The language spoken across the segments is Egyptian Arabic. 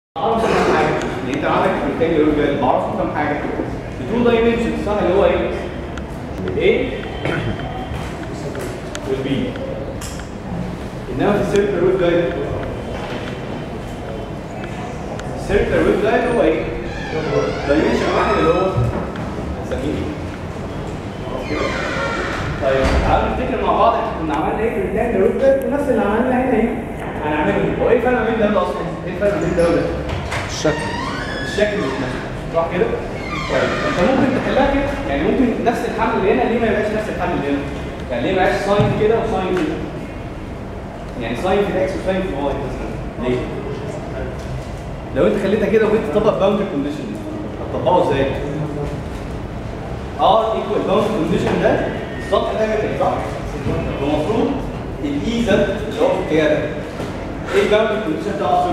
اعرف كام حاجه يعني انت عندك ريكتانجل روت جايد بعرفه كام حاجه التو دايمنشنز صح اللي هو ايه؟ الايه والبي انما في السيركل روت جايد السيركل روت جايد هو ايه؟ دايمنشن واحد اللي هو هنسميه ايه؟ خلاص كده؟ طيب تعالوا نفتكر مع بعض احنا كنا عملنا ايه في الريكتانجل روت جايد ونفس اللي عملنا هنا ايه؟ هنعمله هو ايه الفرق بين ده وده اصلا؟ ايه الفرق بين ده وده؟ الشكل الشكل ذات نفسه صح كده؟ طيب انت ممكن تحلها كده يعني ممكن نفس الحمل اللي هنا ليه ما يبقاش نفس الحمل اللي هنا؟ يعني ليه ما يبقاش ساين كده وساين كده؟ يعني ساين في الاكس وساين في الواي مثلا ليه؟ لو انت خليتها كده وجيت تطبق باوندري كونديشن هتطبقه ازاي؟ ار ايكوال باوندري كونديشن ده بالظبط ده كده صح؟ المفروض الاي زد اللي هو في الاتجاه ده ايه الباوندري كونديشن بتاع ار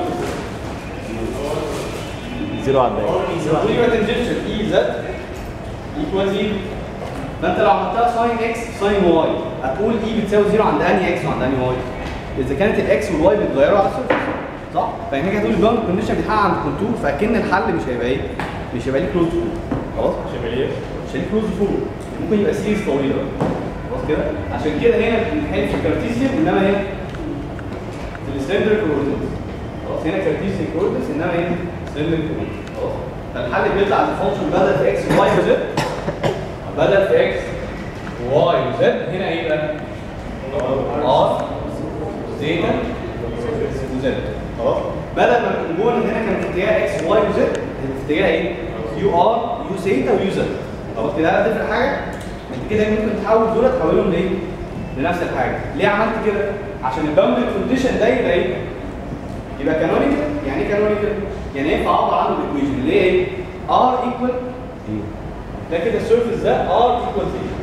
زيرو على الدايره يبقى تنجكشن اي زد ايكوال زيرو فانت لو عملتها ساين اكس ساين واي هتقول اي بتساوي زيرو عند انهي اكس وعند انهي واي اذا كانت الاكس والواي بيتغيروا على السيرفيس صح فهنا كده هتقول الباوند كونديشن بيتحقق عند الكونتور فاكن الحل مش هيبقى ايه مش هيبقى ليه كلوز فور خلاص مش هيبقى ليه مش هيبقى ليه كلوز فور ممكن يبقى سيريز طويله خلاص كده عشان كده هنا بنحل في الكارتيزيان انما هنا في السلندر كوردينيتس خلاص هنا كارتيزيان كوردينيتس انما هنا سلندر كوردينيتس خلاص فالحل بيطلع على الفانكشن بدل في اكس وواي وزد بدل في اكس وواي وزد هنا ايه بقى؟ ار زيتا وزد خلاص بدل ما الكومبوننت هنا كان في اتجاه اكس وواي وزد في اتجاه ايه؟ يو ار يو زيتا ويو زد خلاص كده هل هتفرق حاجه؟ انت كده ممكن تحول دول تحولهم لايه؟ لنفس الحاجه ليه عملت كده؟ عشان الباوندري كونديشن ده يبقى ايه؟ يبقى كانونيكال يعني ايه كانونيكال؟ يعني ينفع اعبر عنه بالايكويشن اللي هي ايه؟ ار ايكوال ده كده السيرفيس ده ار ايكوال زيرو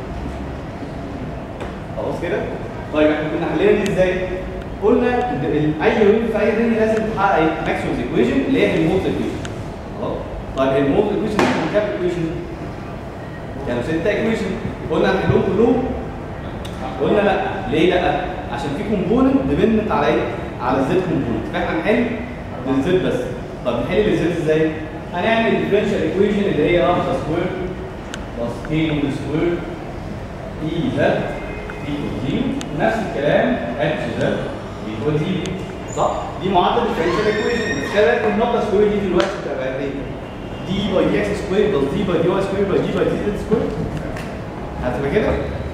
خلاص كده؟ طيب احنا كنا حلينا دي ازاي؟ قلنا إن ال- اي ويف في اي رينج لازم تحقق ايه؟ ماكسيموم ايكويشن اللي هي الموت ايكويشن خلاص؟ طيب الموت ايكويشن كان كام ايكويشن؟ كانوا ستة ايكويشن قلنا هنحلهم كلهم قلنا لا ليه لا؟ عشان في كومبوننت ديبندنت على ايه؟ على الزد كومبوننت فاحنا هنحل للزد بس طب نحل للزد ازاي؟ هنعمل الديفرنشال ايكويشن اللي هي ار سكوير بلس كي نود سكوير اي زد ايكوال زيرو نفس الكلام اتش زد ايكوال زيرو صح؟ دي معادله الديفرنشال ايكويشن بس خلي بالك النقطه سكوير دي دلوقتي بتبقى ايه؟ دي باي دي اكس سكوير بلس دي باي دي واي سكوير باي دي باي دي زد سكوير هتبقى كده؟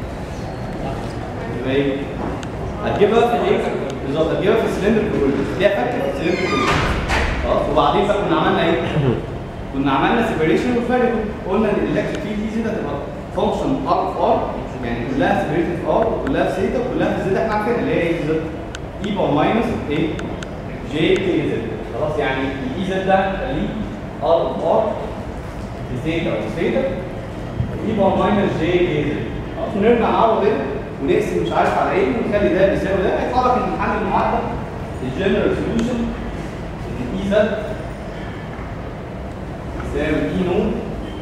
يبقى ايه؟ هتجيبها في الايه؟ بالظبط هتجيبها في السلندر كوردينيت ليها فك في السلندر كوردينيت خلاص وبعدين بقى كنا عملنا ايه؟ كنا عملنا سيبريشن وفاريبل قلنا ان الالكتريك فيلد دي زد هتبقى فانكشن ار اوف ار يعني كلها سيبريتد في ار وكلها في سيتا وكلها في زد احنا عارفين اللي هي ايه زد اي باور ماينس ايه؟ جي كي زد خلاص يعني الاي زد ده خليه ار اوف ار في زيتا او سيتا اي باور ماينس جي كي زد خلاص ونرجع نعوض هنا ونقسم مش عارف على ايه ونخلي ده بيساوي ده هيطلع لك ان حل المعادله الجنرال سوليوشن ان اي زد يساوي اي نوت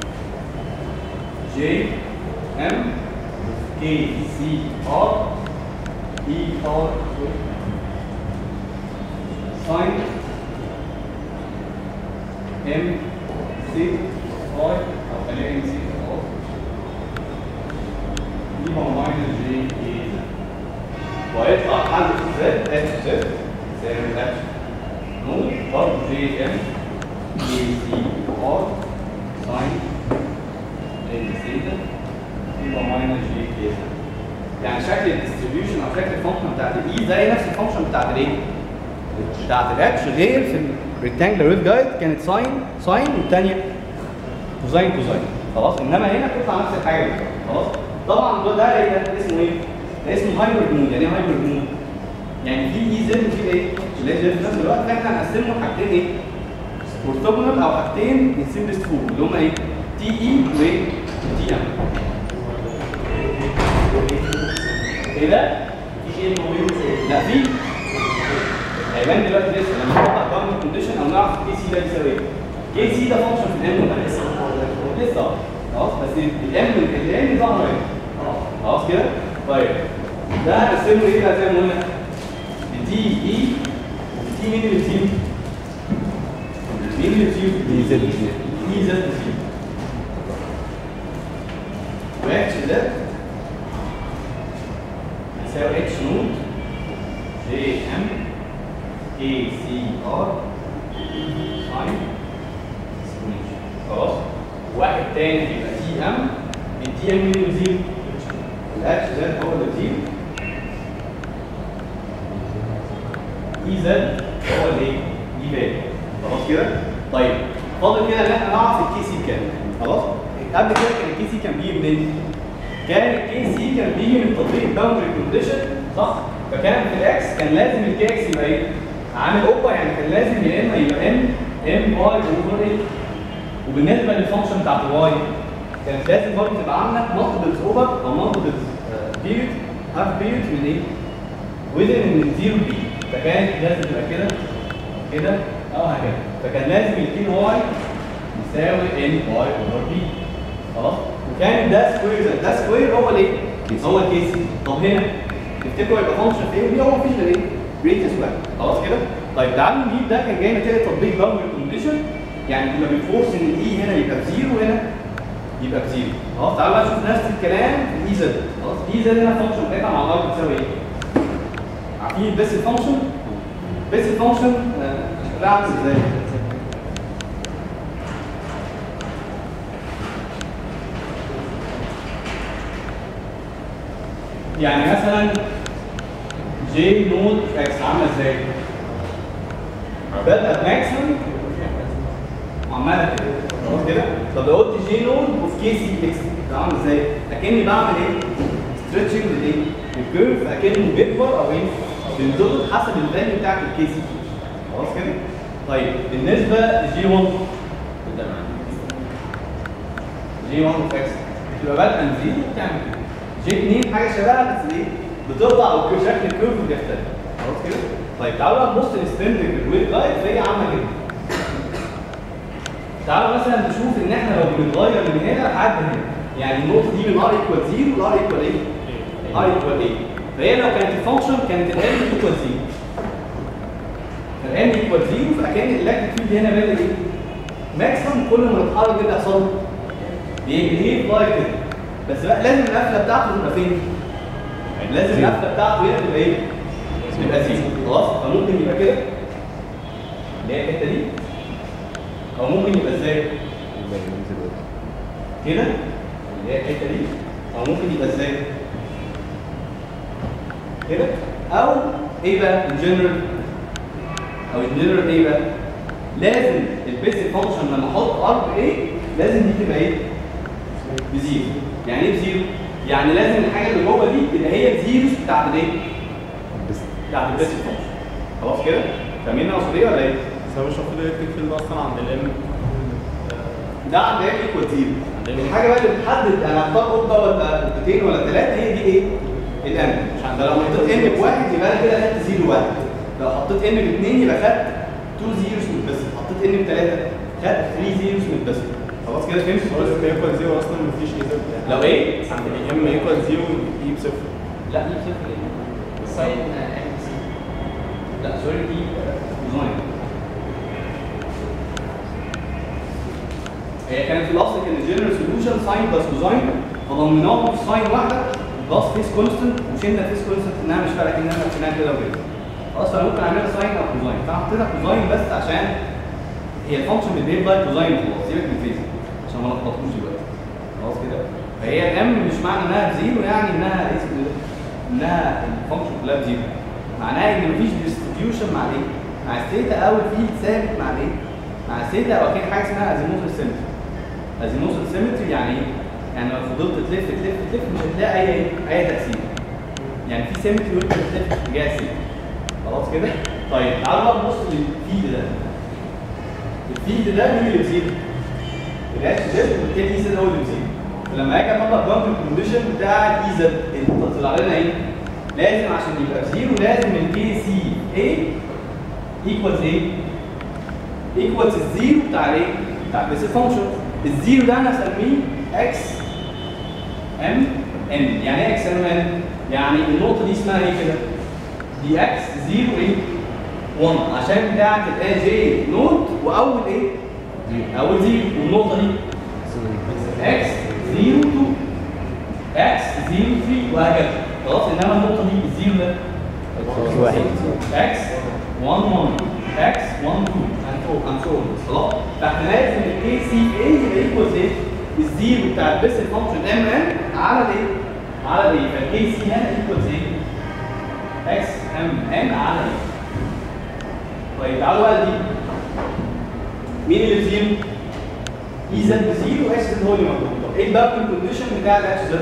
جي ام كي سي ار اي ار ساين ام سي اي او خليها ام سي خلاص دي باور ماينس جي اي وهيطلع حل زد اتش زد يساوي اتش نوت برضه جي ام كي سي ار ساين ام سيتا يبقى ماينس جي كي يعني شكل الديستريبيوشن او شكل الفانكشن بتاعت الاي زي نفس الفانكشن بتاعت الايه؟ بتاعت الاتش غير في الريكتانجلر ويف جايد كانت ساين ساين والثانيه كوزاين كوزاين خلاص انما هنا بتطلع نفس الحاجه بالظبط خلاص طبعا ده ده إيه؟ ده اسمه ايه؟ ده اسمه هايبر مود يعني ايه هايبر مود؟ يعني في اي زد وفي ايه؟ اللي هي زد في نفس الوقت فاحنا هنقسمهم حاجتين ايه؟ اورثوجونال او حاجتين من سيمبلست فورم اللي هم ايه؟ تي اي وايه؟ تي ام ايه ده؟ في شيء موجود لا في هيبان دلوقتي لسه لما نطبق باوند كونديشن او نعرف كي سي ده بيساوي ايه كي سي ده فانكشن في الام ولا لسه لسه خلاص بس الام الام ظهر هنا خلاص كده طيب ده هنقسمه ايه بقى زي ما قلنا بتي اي وبتي مين اللي بتي مين اللي بزيرو؟ دي زد زيرو. اي زد بزيرو واتش ده يساوي اتش نوت جي ام اي سي ار ساين خلاص واحد تاني يبقى تي ام التي ام مين اللي بزيرو؟ الاتش زد هو اللي بزيرو اي زد هو الايه؟ دي باقي خلاص كده؟ طيب فاضل كده ان احنا نعرف الكي سي كام خلاص؟ قبل كده كان الكي سي كان بيجي منين؟ كان الكي سي كان بيجي من تطبيق باوندري كونديشن صح؟ فكان في الاكس كان لازم الكي اكس يبقى ايه؟ عامل اوبا يعني كان لازم يا اما يبقى ان ام باي اوفر ايه؟ وبالنسبه للفانكشن بتاعت الواي كانت لازم برضه تبقى عندك مالتيبلز اوفر او مالتيبلز بيريد هاف بيريد من ايه؟ وذن من 0 بي فكانت لازم تبقى كده كده او هكذا فكان لازم الكي واي يساوي ان واي اوفر بي خلاص وكان ده سكوير زائد ده سكوير هو الايه؟ كيسي. هو الكيسي طب هنا تفتكروا يبقى فانكشن في ايه ودي هو مفيش غير ايه؟ ريت سكوير خلاص كده؟ طيب تعالوا نجيب ده كان جاي نتيجه تطبيق باوندري كونديشن يعني بيبقى بيفورس ان الاي هنا يبقى بزيرو وهنا يبقى بزيرو خلاص تعالوا بقى نشوف نفس الكلام في الاي زد خلاص الاي زد هنا الفانكشن بتاعتها مع الار بتساوي ايه؟ عارفين بس الفانكشن بس الفانكشن شكلها عامل ازاي؟ يعني مثلا جي نوت اكس عامله ازاي؟ بدأ بماكسيمم وعمالة كده خلاص كده؟ طب لو قلت جي نوت وفي كي سي اكس ده عامل ازاي؟ اكني بعمل ايه؟ ستريتشنج للايه؟ الكيرف اكنه بيكبر او ايه؟ بينضغط حسب الفاليو بتاعت الكي سي خلاص كده؟ طيب بالنسبه لجي 1 جي 1 اوف اكس تبقى بادئه من زيرو وبتعمل كده جي 2 حاجه شبهها بس ايه؟ بتقطع او شكل الكيرف بيختلف خلاص كده؟ طيب تعالوا بقى نبص للستندرج الويت لايت فهي عامله كده تعالوا مثلا نشوف ان احنا لو بنتغير من هنا لحد هنا يعني النقطه دي من ار ايكوال 0 لار ايكوال ايه؟ ار ايكوال ايه؟ فهي لو كانت الفانكشن كانت ال ايكوال 0 فالان ايكوال 0 فكان الالكتريك فيلد هنا بادئ ايه؟ ماكسيمم كل ما نتحرك كده يحصل له بيهيف لايك كده بس بقى لازم القفله بتاعته تبقى فين؟ لازم القفله بتاعته هنا تبقى ايه؟ تبقى زيرو خلاص فممكن يبقى كده اللي هي الحته دي او ممكن يبقى ازاي؟ يبقى ينزل واحد. كده اللي هي الحته دي او ممكن يبقى ازاي؟ كده او ايه بقى الجنرال او الجنرال ايه بقى؟ لازم البيسك فانكشن لما احط ار ايه لازم دي تبقى ايه؟ بزيرو يعني ايه بزيرو؟ يعني لازم الحاجه اللي جوه دي تبقى هي الزيروز بتاعت الايه؟ بس بتاعت البيسك فانكشن خلاص كده؟ فاهمين اقصد ايه ولا ايه؟ بس هو مش المفروض الكتريك فيلد اصلا عند الام ده عند ايه ايكوال زيرو الحاجه بقى اللي بتحدد انا هختار قطه ولا قطتين ولا ثلاثه هي دي ايه؟ الان فلو حطيت ان بواحد يبقى انا كده خدت زيرو واحد لو حطيت ان باثنين يبقى خدت 2 زيروز من البس حطيت ان بثلاثه خدت 3 زيروز من البس خلاص كده فهمت؟ هو لما ايكوال زيرو اصلا مفيش اي زد يعني لو ايه؟ عند الام ايكوال زيرو اي بصفر لا دي صفر ايه؟ ساين ام سي لا سوري دي ديزاين هي كانت في الاصل كان الجنرال سوليوشن ساين بلس كوزاين فضمناهم في ساين واحده بلس فيس كونستنت وشلنا فيس كونستنت انها مش فارقه انها مشيناها كده وكده خلاص فانا ممكن اعملها ساين او كوزاين فانا حطيتها كوزاين بس عشان هي الفانكشن بتبين باي كوزاين خلاص سيبك من الفيز عشان ما نلخبطوش دلوقتي خلاص كده فهي الام مش معنى انها بزيرو يعني انها اسم انها الفانكشن كلها بزيرو معناها ان مفيش ديستريبيوشن مع الايه؟ مع الثيتا او الفيلد ثابت مع الايه؟ مع الثيتا او كان حاجه اسمها ازيموثال سيمتري ازيموثال سيمتري يعني ايه؟ يعني لو فضلت تلف تلف تلف مش هتلاقي اي اي تاثير يعني في سيمتري وانت بتلف في اتجاه السيمتري خلاص كده؟ طيب تعالوا بقى نبص للفيلد ده الفيلد ده مين اللي بيزيد؟ الاتش زد وبالتالي اي زد هو اللي بيزيد فلما اجي اطبق باوندري كونديشن بتاع اي زد اللي طلع لنا ايه؟ لازم عشان يبقى بزيرو لازم الكي سي اي ايكوالز ايه؟ ايكوالز الزيرو بتاع الايه؟ بتاع البيس فانكشن الزيرو ده انا اسميه اكس ام ان يعني ايه اكس ام ان؟ يعني النقطه دي اسمها ايه كده؟ دي اكس زيرو ايه؟ 1 عشان بتاعت الاي جي نوت واول ايه؟ اول زيرو والنقطه دي اكس 0 2 اكس 0 3 وهكذا خلاص انما النقطه دي الزيرو ده واحد اكس 1 1 اكس 1 2 and so on خلاص فاحنا لازم الكي سي اي يبقى ايكوالز ايه؟ الزيرو بتاع البيس فانكشن ام ان على الايه؟ على الايه؟ فالكي سي هنا ايكوالز ايه؟ اكس ام ان على ايه؟ طيب تعالوا بقى دي مين اللي بزيرو؟ اي زد بزيرو واكس زد هو اللي موجود طب ايه الباك كونديشن بتاع الاكس زد؟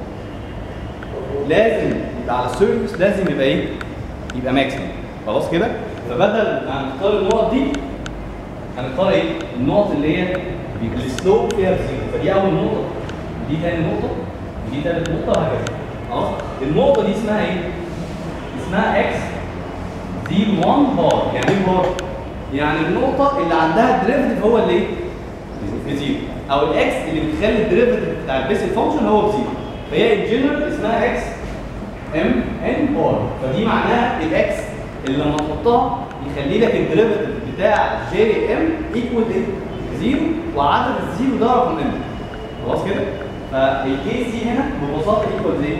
لازم يبقى على السيرفيس لازم يبقى ايه؟ يبقى ماكسيمم خلاص كده؟ فبدل ما هنختار النقط دي هنختار ايه؟ النقط اللي هي السلوب فيها بزيرو فدي اول نقطه دي تاني نقطه ودي تالت نقطه وهكذا خلاص؟ النقطه دي اسمها ايه؟ اسمها اكس 0 1 بار يعني ايه بار؟ يعني النقطه اللي عندها الدريفيتيف هو اللي ايه؟ بزيرو او الاكس اللي بتخلي الدريفيتيف بتاع البيسك فانكشن هو بزيرو فهي ان جنرال اسمها اكس ام ان بار فدي معناها الاكس اللي لما تحطها يخلي لك الدريفيتيف بتاع جي ام ايكوال ايه؟ زيرو وعدد الزيرو ده رقم ام خلاص كده؟ فالكي سي هنا ببساطه ايكوال ايه؟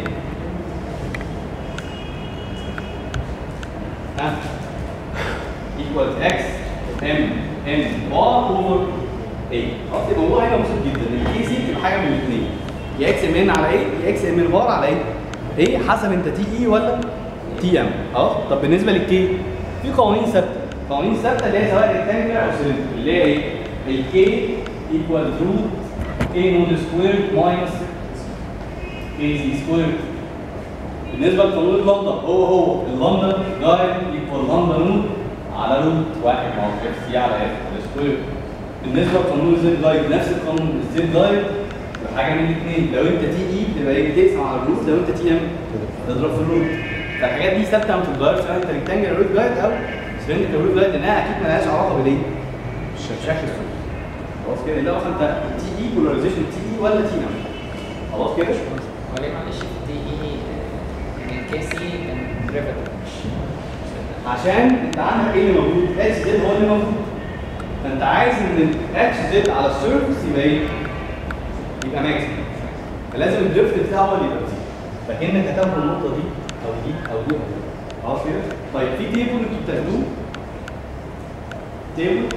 ها ايكوال اكس ام ان بار اوفر ايه خلاص الموضوع هنا بسيط جدا الكي سي بتبقى حاجه من الاثنين يا اكس ام ان على ايه يا اكس ام ان بار على ايه ايه حسب انت تي اي ولا تي ام خلاص طب بالنسبه للكي في قوانين ثابته قوانين ثابته اللي هي سواء ريكتانجلر او سيلندر اللي هي ايه الكي ايكوال روت كي نود سكوير ماينس كي سي سكوير بالنسبه لقانون اللامدا هو هو اللامدا جايد ايكوال لامدا نود على روت واحد مع اف سي على اف السكوير بالنسبه لقانون الزد جايد نفس القانون الزد جايد حاجه من الاثنين لو انت تي اي بتبقى ايه بتقسم على الروت لو انت تي ام تضرب في الروت فالحاجات دي ثابته ما بتتغيرش سواء انت ريكتانجل روت جايد او سلندر روت جايد لانها اكيد مالهاش علاقه بالايه؟ بالشكل الصوت خلاص كده اللي هو اصلا انت تي اي بولاريزيشن تي اي ولا تي ام خلاص كده وليه معلش دي ايه يعني الكي سي كان ديريفاتيف مش عشان انت عندك ايه اللي موجود؟ اتش زد هو اللي موجود فانت عايز ان الاتش زد على السيرفس يبقى ايه؟ يبقى ماكسيمم فلازم الدريفت بتاعه هو اللي يبقى بزيرو فكانك هتاخد النقطه دي او دي او دي او دي خلاص كده؟ طيب في تيبل انتوا بتاخدوه تيبل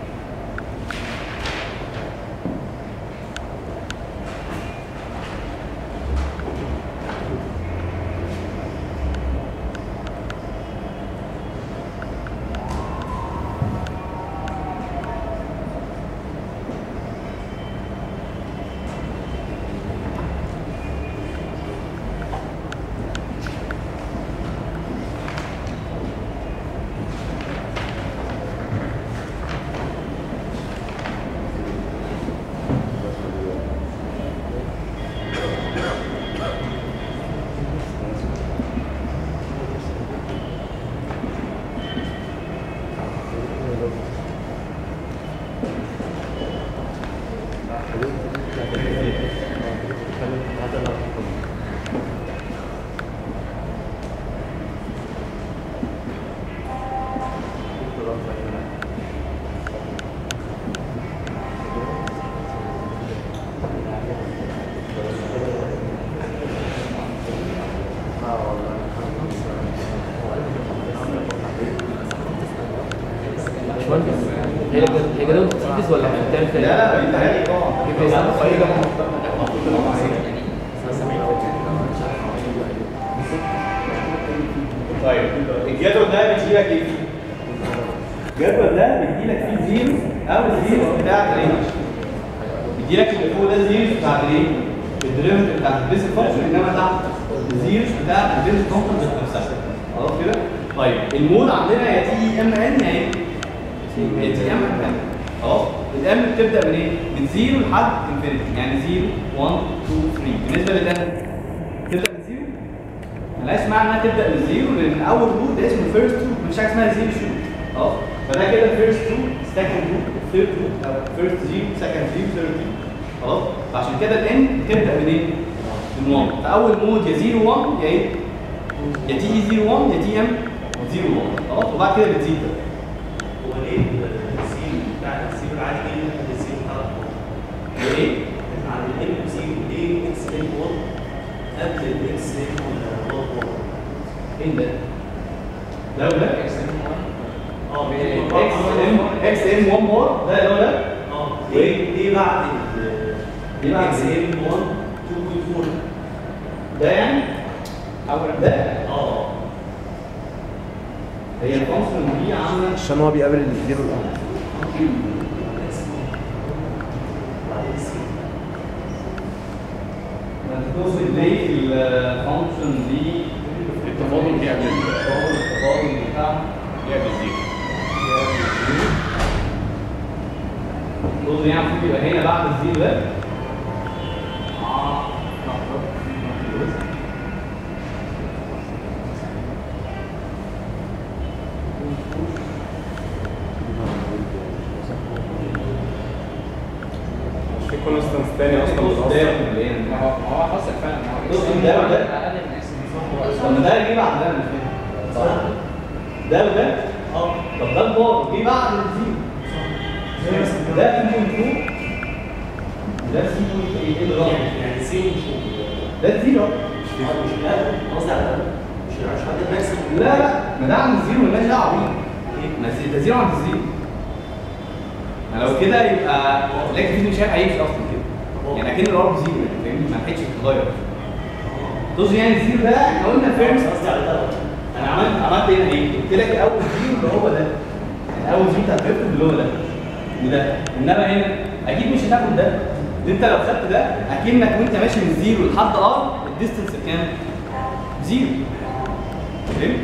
باشمهندس هي هي جدول تنفيذ ولا بتعمل لا فيها لا بيتهيألي طبعا طيب الجدول ده بيجي لك ايه؟ الجدول ده بيجي لك فيه زيرو او الزيرو بتاعت الايه؟ بيجي لك اللي فوق ده زيرو بتاعت الايه؟ الدريفت بتاعت البيسك فانكشن انما تحت الزيرو بتاعت البيسك فانكشن ذات نفسها خلاص كده؟ طيب المود عندنا يا تي ام ان يا ايه؟ يا تي ام ان خلاص الام بتبدا من ايه؟ من زيرو لحد انفينيتي يعني زيرو 1 2 3 بالنسبه للان تبدا من زيرو ملهاش معنى انها تبدا من زيرو لان اول روت ده اسمه فيرست روت مفيش حاجه اسمها زيرو شوت خلاص فده كده فيرست روت سكند روت ثيرد روت او فيرست زيرو سكند زيرو ثيرد زيرو خلاص فعشان كده الان بتبدا من ايه؟ من 1 فاول مود يا 0 1 يا ايه؟ يا تي اي 0 1 يا تي ام بتزيرو 1 خلاص وبعد كده بتزيد ده هو ليه السين بتاع السين العادي ليه ناخد السين بتاع ايه؟ احنا عند الام سين ليه اكس ام 1 قبل الاكس ام 1 فين ده؟ ده وده؟ اكس ام 1 اه اكس ام اكس ام 1 بار ده اللي هو ده اه ليه ليه بعد ال ليه بعد اكس ال- ام 1 2.4 ده يعني اول ده اه هي الفانكشن دي عامله عشان هو بيقابل الزيرو الاول بعدين السين تقصد ليه في الفانكشن دي التفاضل بيعمل التفاضل التفاضل بتاعها بيعمل زيرو تقصد يعني المفروض يبقى هنا بعد الزيرو ده مش في كونستانس تاني اصلا تقصد بتأثر ده ولا ايه؟ ما هو ما هو حصل فعلا ما هو بص، اكس ام ده 1 وده. اقل من اكس ام طب ما ده جه بعد ده مش فاهم صح؟ ده وده اه طب ده البار جه بعد الزيرو ده 2.2 ده 3.8 ايه اللي غلط؟ يعني سين مش ده الزيرو اه مش لا قصدي على ده مش مش حد الماكسيموم لا لا ما ده عند الزيرو مالناش دعوه بيه ما زي- ده زيرو عند الزيرو ما لو كده يبقى لكن مش هيبقى هيمشي اصلا كده يعني اكن الارض زيرو يعني فاهمني ما لحقتش تتغير تقصد يعني الزيرو ده احنا قلنا فيرست قصدي على ده انا عملت عملت هنا ايه؟ قلت لك اول زيرو اللي هو ده يعني اول زيرو بتاع الفيرست اللي هو ده وده انما هنا اكيد مش هتاخد ده ده انت لو خدت ده اكنك وانت ماشي من زيرو لحد ار الديستنس بكام؟ زيرو فهمت؟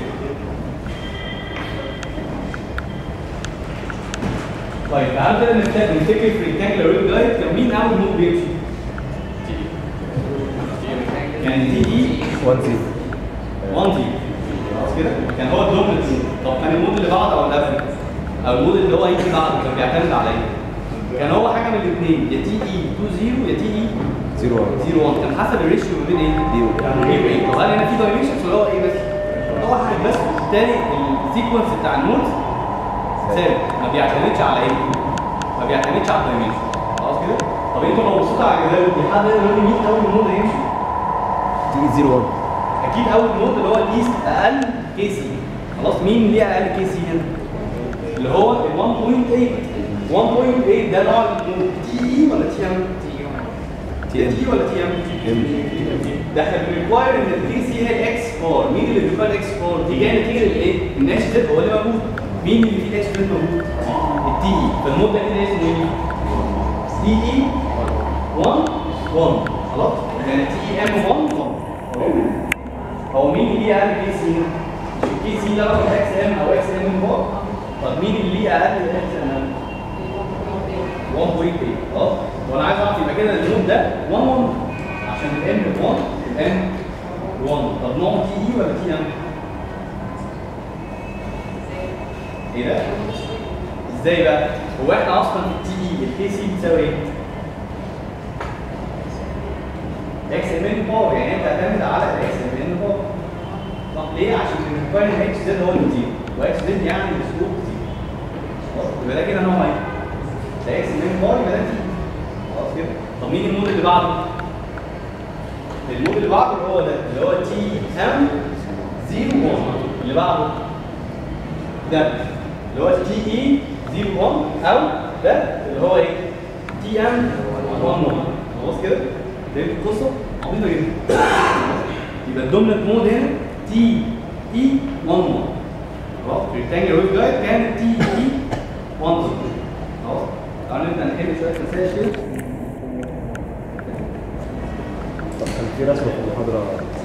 طيب تعالى كده نفتكر نفتكر في الريكتانجلر ويب جايد كان مين اول نود بيمشي؟ كان تي اي 1 0 1 دي خلاص كده كان هو الدوميننت طب كان المود اللي بعده او اللي قبله او المود اللي هو يجي بعده كان بيعتمد على ايه كان هو حاجه من الاثنين يا تي اي 2 0 يا تي اي 0 1 0 1 كان حسب الريشيو ما بين ايه دي و- يعني ايه وايه طب هل هنا في دايمنشنز ولا هو ايه بس هو حاجه بس بالتالي السيكونس بتاع النود ثابت ما بيعتمدش على ايه ما بيعتمدش على الدايمنشن خلاص كده طب انتوا لو بصيتوا على الجدول دي حد يقدر يقول لي مين اول نود هيمشي تي 0 1 اكيد اول نود اللي هو ليست اقل كي سي خلاص مين ليه اقل كي سي هنا اللي هو ال 1.8 1.8 ده نوع النود تي اي ولا تي ام تي تي ولا تي ام ده احنا بنريكواير ان الكي سي هي الاكس بار مين اللي بيريكواير الاكس بار دي جايه نتيجه الايه الناتش زد هو اللي موجود مين اللي فيه الاكس زد موجود التي اي فالمود ده كده اسمه ايه تي اي 1 1 خلاص يعني تي اي ام 1 1 هو مين اللي ليه اقل كي سي هنا؟ مش الكي سي ده رقم اكس ام او اكس ام فوق طب مين اللي ليه اقل اكس ام 1.8 خلاص وانا عايز اعرف يبقى كده النود ده 1 1 عشان الام 1 الام 1 طب نوع تي اي ولا تي ام؟ ايه ده؟ ازاي بقى؟ هو احنا اصلا في التي اي الكي سي بتساوي ايه؟ اكس ام ان باور يعني هي بتعتمد على الاكس ام ان باور طب ليه؟ عشان الريكوايرمنت اكس زد هو اللي زيرو واكس زد يعني السلوك زيرو خلاص يبقى ده كده نوع ايه؟ ده اكس ام ان باور يبقى ده تي خلاص كده طب مين المود اللي بعده؟ المود اللي بعده اللي هو ده اللي هو تي ام 0 1 اللي بعده ده اللي هو تي اي 0 1 او ده اللي هو ايه؟ تي ام 1 1 خلاص كده؟ فهمت القصه؟ عبيطه جدا يبقى الدوميننت مود هنا تي اي 1 1 خلاص في الريكتانجل ويف جايد كانت تي اي 1 0 خلاص تعالوا نبدا نحل شويه مسائل كده طب كان في رسمه في المحاضره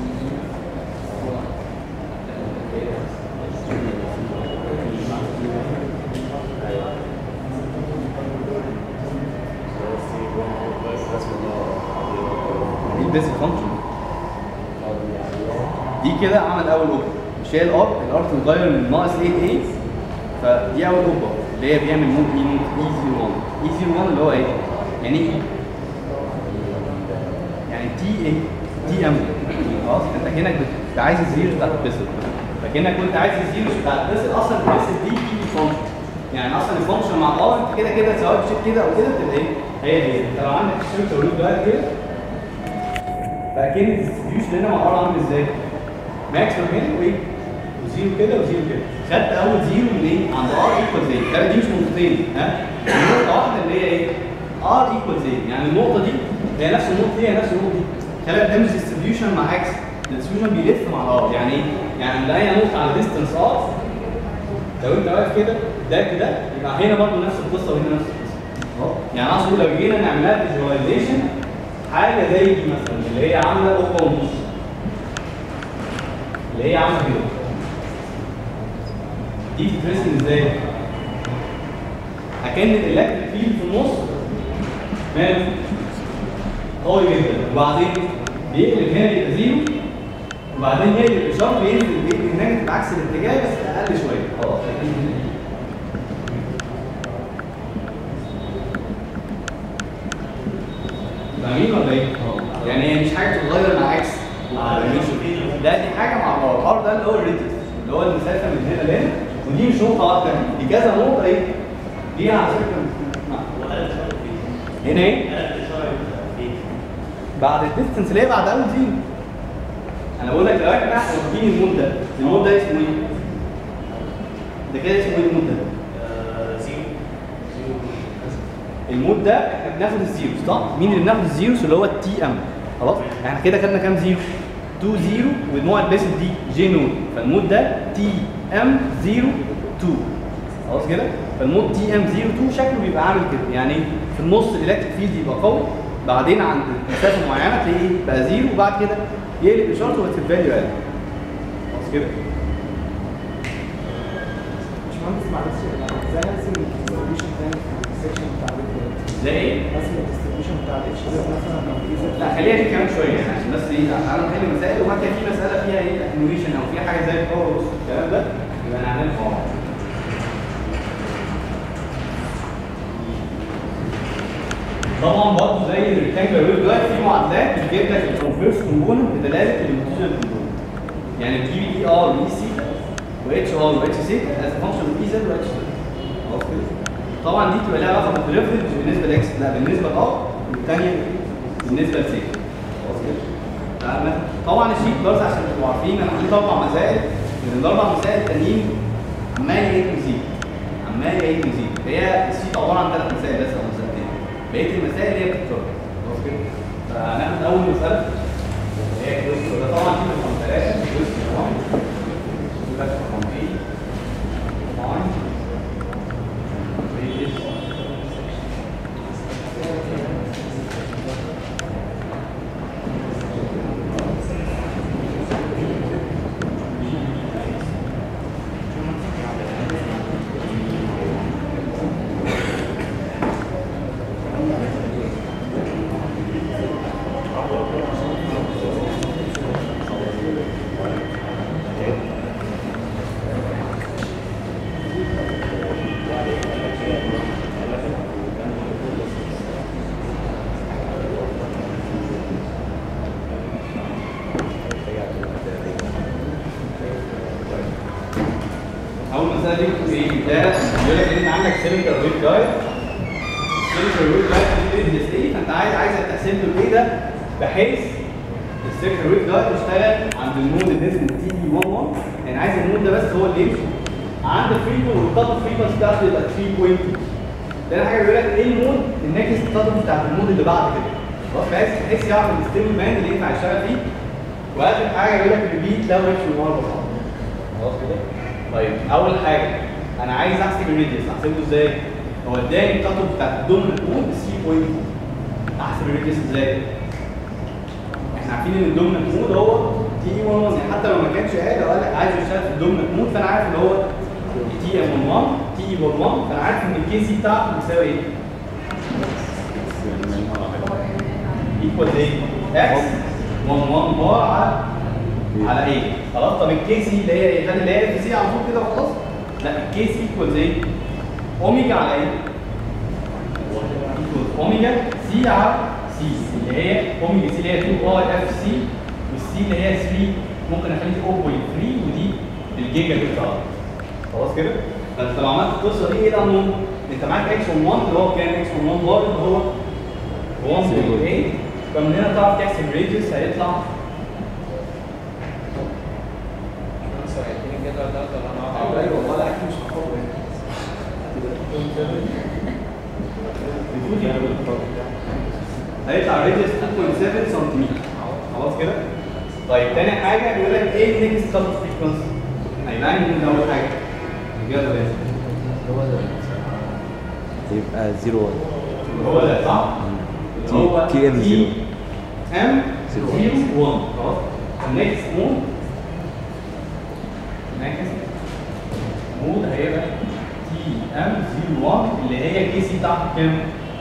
دي البيزك فانكشن دي كده عمل اول اوبر مش هي الار الار تتغير من ناقص 8 a فدي اول اوبر اللي هي بيعمل مود اي مود اي 01 اي 01 اللي هو ايه؟ يعني ايه؟ يعني تي ايه؟ تي ام خلاص انت هنا بت- عايز الزيرو بتاعت البيزك فكانك كنت عايز الزيروز بتاع الدريسل اصلا الدريسل دي دي فانكشن يعني اصلا الفانكشن مع ار انت كده كده سواء مشيت كده او كده بتبقى ايه هي هي انت لو عندك الشمس ولود بقى كده فاكن الديستريبيوشن هنا مع ار عامل ازاي؟ ماكسيمم هنا وايه؟ وزيرو كده وزيرو كده خدت اول زيرو من ايه؟ عند ار ايكوال زي ده دي مش نقطتين ها؟ نقطه واحده اللي هي ايه؟ ار ايكوال زي يعني النقطه دي هي نفس النقطه دي هي نفس النقطه دي خلي بالك ده مش ديستريبيوشن مع اكس الديستريبيوشن بيلف مع ار يعني ايه؟ يعني لما الاقي نقطه على ديستنس ار لو انت واقف كده ده كده يبقى هنا برضه نفس القصه وهنا نفس القصه اهو يعني اقصد لو جينا نعملها فيجواليزيشن حاجه زي دي مثلا اللي هي عامله قبه ونص اللي هي عامله كده دي تترسم ازاي؟ اكن الالكتريك فيلد في النص ماله؟ قوي جدا وبعدين بيقلب هنا يبقى زيرو وبعدين يقلب الاشاره بينزل بيقلب هناك بعكس الاتجاه بس اقل شويه خلاص فاهمين ولا ايه؟ يعني هي مش حاجه تتغير مع اكس لا دي حاجه مع الار الار ده اللي هو الريديوس اللي هو المسافه من هنا لهنا ودي مش نقطه واحده دي كذا نقطه ايه؟ دي على فكره هنا ايه؟ بعد الديستنس اللي هي بعد اول زيرو انا بقول لك لو احنا واخدين المود ده المود ده اسمه ايه؟ ده كده اسمه ايه المود ده؟ المود ده احنا بناخد الزيروز صح؟ مين اللي بناخد الزيروز اللي هو التي ام خلاص؟ احنا كده خدنا كام زيرو؟ 2 زيرو ونوع البيسل دي جي نود فالمود ده تي ام 0 2 خلاص كده؟ فالمود تي ام 0 2 شكله بيبقى عامل كده يعني في النص الالكتريك فيلد يبقى قوي بعدين عند مسافه معينه تلاقيه بقى زيرو وبعد كده يقلب اشارته وبقت الفاليو اقل خلاص كده؟ باشمهندس معلش ازاي ارسم الديستريبيوشن تاني في السكشن بتاع الريت زي ايه؟ ارسم الديستريبيوشن بتاع الاتش مثلا لو في زد لا خليها دي كمان شويه يعني عشان بس ايه انا بحل مسائل وبعد كده في مساله فيها ايه انويشن او فيها حاجه زي الباور والكلام ده يبقى نعملها مع بعض طبعا برضه زي الريكتانجلر ويف جايد في معادلات بتجيب لك الكونفيرس كومبوننت بدلاله الليميتيشن كومبوننت يعني بتجيب الاي ار والاي سي واتش ار واتش سي از فانكشن اوف اي زد واتش زد خلاص كده طبعا دي تبقى لها علاقه بالديريفيتيف مش بالنسبه لاكس لا بالنسبه لار والثانيه بالنسبه لسي خلاص كده تمام؟ طبعا الشيت برضه عشان تبقوا عارفين انا حليت اربع مسائل من الاربع مسائل التانيين عمال يعيد ويزيد عمال يعيد ويزيد هي الشيت عباره عن ثلاث مسائل بس او مسألتين بقيه المسائل هي بتتكرر خلاص كده فهناخد اول مساله هي الجزء ده طبعا في رقم ثلاثه الجزء رقم يقول لك رقم ايه طبعا اول مساله دي بتقول ايه ده بيقول لك ان انت عندك سيليكر ويت جايد السيليكر ويت جايد دي بتدرس ايه فانت عايز عايزك تحسب له ايه ده بحيث السيليكر ويت جايد يشتغل عند النود اللي اسمه تي بي 11 يعني عايز النود ده بس هو اللي يمشي عند الفريكو والكات فريكونسي بتاعته يبقى 3.2 تاني حاجه بيقول لك ايه المود النكست كات بتاعت المود اللي بعد كده خلاص بحيث بحيث يعرف الستيبل مان اللي ينفع يشتغل فيه واخر حاجه بيقول لك الريبيت لو اتش ار بسيط خلاص كده طيب اول حاجه انا عايز احسب الريديوس احسبه ازاي هو اداني القطر بتاعت الدوميننت مود 3.2 احسب الريديوس ازاي احنا عارفين ان الدوميننت مود هو تي 1 يعني حتى لو ما كانش قال لو قال لك عايز يشتغل في الدوميننت مود فانا عارف ان هو تي ام 1 تي 1 فانا عارف ان الكي سي بتاعته بتساوي ايه ايكوال ايه اكس 1 1 بار على على ايه؟ خلاص طب الكي سي اللي هي ايه؟ خلي اللي هي اف سي على طول كده وخلاص؟ لا الكي سي ايكوالز ايه؟ اوميجا على ايه؟ ايكوالز اوميجا سي على سي اللي هي اوميجا سي اللي هي 2 ار اف سي والسي اللي هي 3 ممكن اخليه 0.3 ودي الجيجا بت ار خلاص كده فانت لو عملت القصه دي ايه القانون انت معاك اكس 1 اللي هو كام اكس 1 بار اللي هو 1.8 فمن هنا تعرف تحسب ريديوس هيطلع سوري اديني الجدول ده ولا انا ايوه ايوه ولا اكيد مش هحفظه هيطلع ريديوس 2.7 سنتيمتر خلاص كده طيب تاني حاجه بيقول لك ايه النكست كات فريكونسي هيبقى انهي من اول حاجه يلا بس هو ده يبقى 0 1 هو ده صح تي- هو تي ام زيرو. ام زيرو 0 1 خلاص النكست مود نكست مود هيبقى تي ام 0 1 اللي هي كي سي بتاعته كام؟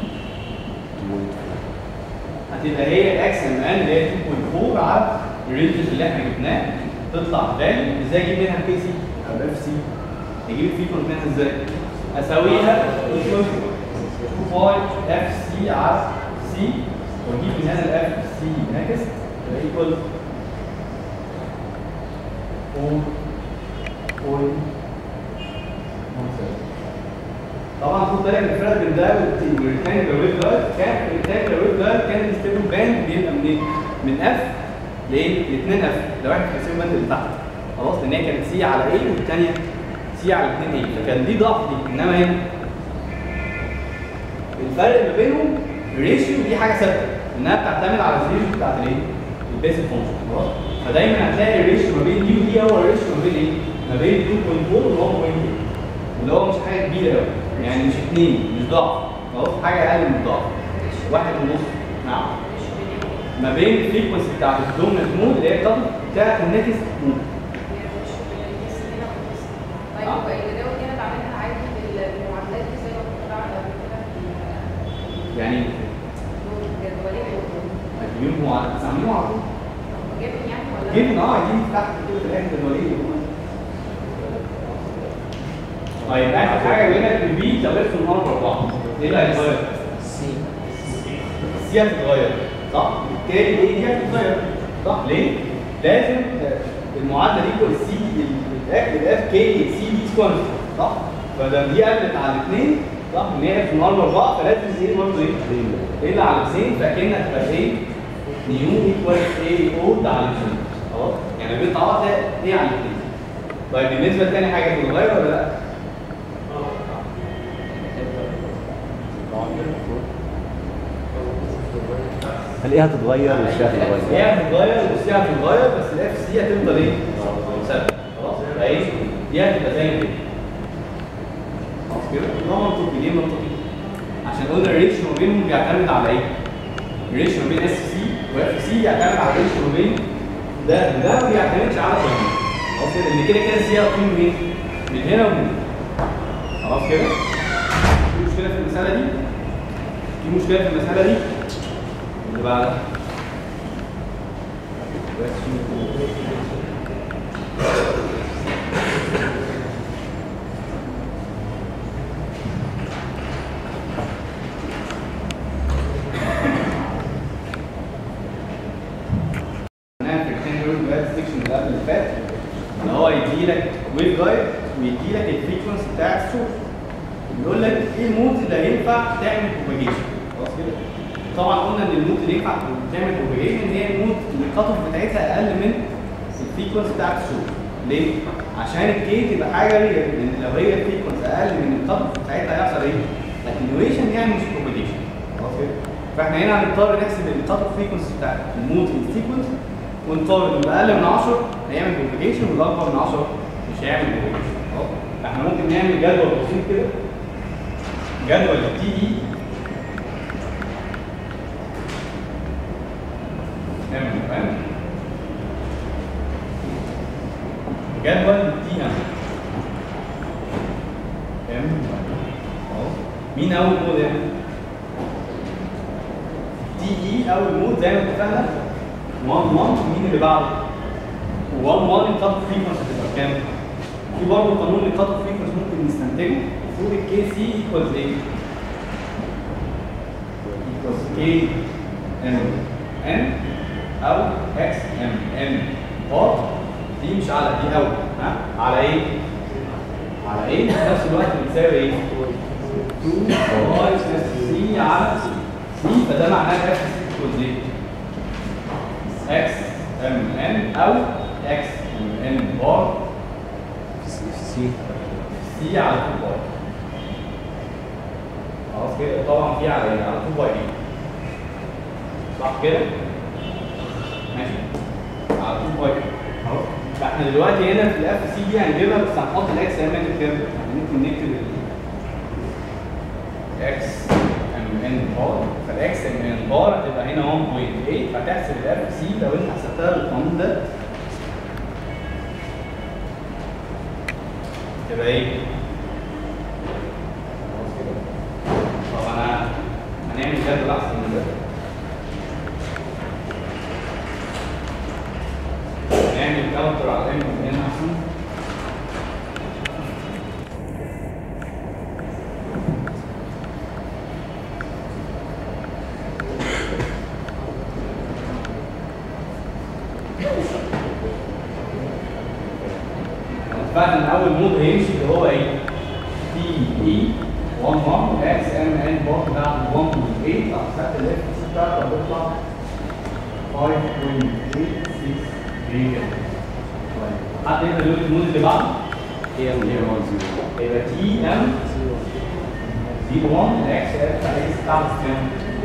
هتبقى هي الاكس ام ان اللي هي 2.4 على الريديوس اللي احنا جبناه تطلع فاليو ازاي اجيب منها كي سي او اف سي اجيب الفريكونت منها ازاي؟ اساويها باي اف سي على سي واجيب من هنا الاف سي ناقص يبقى ايكوال 4.17 طبعا خد بالك الفرق بين ده والريكتانجلر ويف جايد كان الريكتانجلر ويف جايد كان الستيبل باند بيبقى منين؟ من اف لايه؟ ل 2 اف ده واحد في الباند اللي تحت خلاص لان هي كانت سي على ايه والثانيه سي على 2 ايه فكان دي ضعف دي انما هنا الفرق ما بينهم الريشيو دي حاجه ثابته انها بتعتمد على الريشيو بتاعت الايه؟ البيسك فانكشن خلاص فدايما هتلاقي الريشيو ما بين دي ودي هو الريشيو ما بين ايه؟ ما بين 2.4 و 1.8 اللي هو مش حاجه كبيره قوي يعني مش اثنين مش ضعف خلاص حاجه اقل من الضعف واحد ونص نعم ما بين الفريكونسي بتاعت الدوميننت مود اللي هي الكابل بتاعت النكست مود طيب هو الجداول دي انا بعملها عادي بالمعادلات دي زي ما كنت بعمل قبل كده في يعني الجدولين هتجيبهم على تستعملوهم على طول جبن يعني ولا جبنا اه عايزين تحت كده في الاخر الوليه طيب اخر حاجه بيقول لك البي تغير في النهار باربعه ايه اللي هيتغير؟ سي السي هتتغير صح؟ بالتالي ايه دي هتتغير صح؟ ليه؟ لازم آه، المعادله دي تكون السي الاف كي سي دي كونست صح؟ فده دي قلت على الاثنين صح؟ ان هي في النهار باربعه فلازم ايه برضه ايه؟ ايه اللي على الاثنين فاكنها تبقى ايه؟ نيو ايكوال اي او ده على الاثنين خلاص؟ يعني بيطلع ده ايه على الاثنين طيب بالنسبه لتاني حاجه تتغير ولا لا؟ هل ايه هتتغير والشيء هتتغير؟ هي هتتغير والسي هتتغير بس الاف سي هتفضل ايه؟ ثابته خلاص يبقى ايه؟ دي هتبقى زي كده خلاص كده؟ ده منطقي ليه منطقي؟ عشان قلنا الريشيو ما بينهم بيعتمد على ايه؟ الريشيو ما بين اس سي واف سي يعتمد على الريشيو ما بين ده وده ما بيعتمدش على ده خلاص كده؟ لان كده كده السي هتكون منين؟ من هنا ومن هنا خلاص كده؟ في مشكله في المساله دي؟ في مشكله في المساله دي؟ اللي بعدها هنعمل في الريكتانجل جايد سيكشن اللي قبل اللي فات ان هو يدي لك ويف جايد ويدي لك الفريكونسي بتاع الصوت بيقول لك ايه المود اللي هينفع تعمل بروباجيشن خلاص كده طبعا قلنا ان المود اللي ينفع تعمل بروباجيشن هي المود اللي الكات اوف بتاعتها اقل من الفريكونسي بتاعت الصوت ليه؟ عشان الكي تبقى حاجه ريال لان لو هي الفريكونسي اقل من الكات اوف بتاعتها هيحصل ايه؟ اتنيويشن يعني مش بروباجيشن خلاص كده فاحنا هنا هنضطر نحسب الكات اوف فريكونسي بتاعت المود السيكونس ونضطر اللي اقل من 10 هيعمل بروباجيشن واللي اكبر من 10 مش هيعمل بروباجيشن خلاص فاحنا ممكن نعمل جدول بسيط كده جدول التي اي نعمل فاهم جدول التي ام ام خلاص مين اول مود هنا؟ تي اي اول مود زي ما اتفقنا 1 1 مين اللي بعده؟ 1 1 الكات فريكونسي هتبقى كام؟ في برضه قانون الكات فريكونسي ممكن نستنتجه المفروض الكي سي ايكوالز ايه؟ equals k m n او x m n bar دي مش على دي قوي ها على ايه؟ على ايه؟ في نفس الوقت بتساوي ايه؟ 2 باي سي على سي فده معناه اف ايكوالز ايه؟ اكس ام ان او اكس ام ان بار سي سي على 2 باي خلاص كده طبعا في على ايه؟ على 2 باي ايه؟ صح كده؟ ماشي على 2 باي خلاص فاحنا دلوقتي هنا في الاف سي دي هنجيبها بس هنحط الاكس ام ان كام؟ يعني ممكن نكتب الاكس ام ان بار فالاكس ام ان بار هتبقى هنا 1.8 فتحسب الاف سي لو انت حسبتها بالقانون ده تبقى ايه؟ خلاص كده طب انا هنعمل جدول احسن من ده نعمل كاونتر على ام ان احسن اتفقنا ان اول مود هيمشي اللي هو ايه؟ تي اي 1 1 اكس ام ان بار بتاعته 1.8 لو حسبت الاف سي بتاعته هتطلع 5.86 جيجا طيب حد يقدر يقول المود اللي بعده؟ اي ام اي 1 يبقى تي ام 01 الاكس اف اكس بتاعته كام؟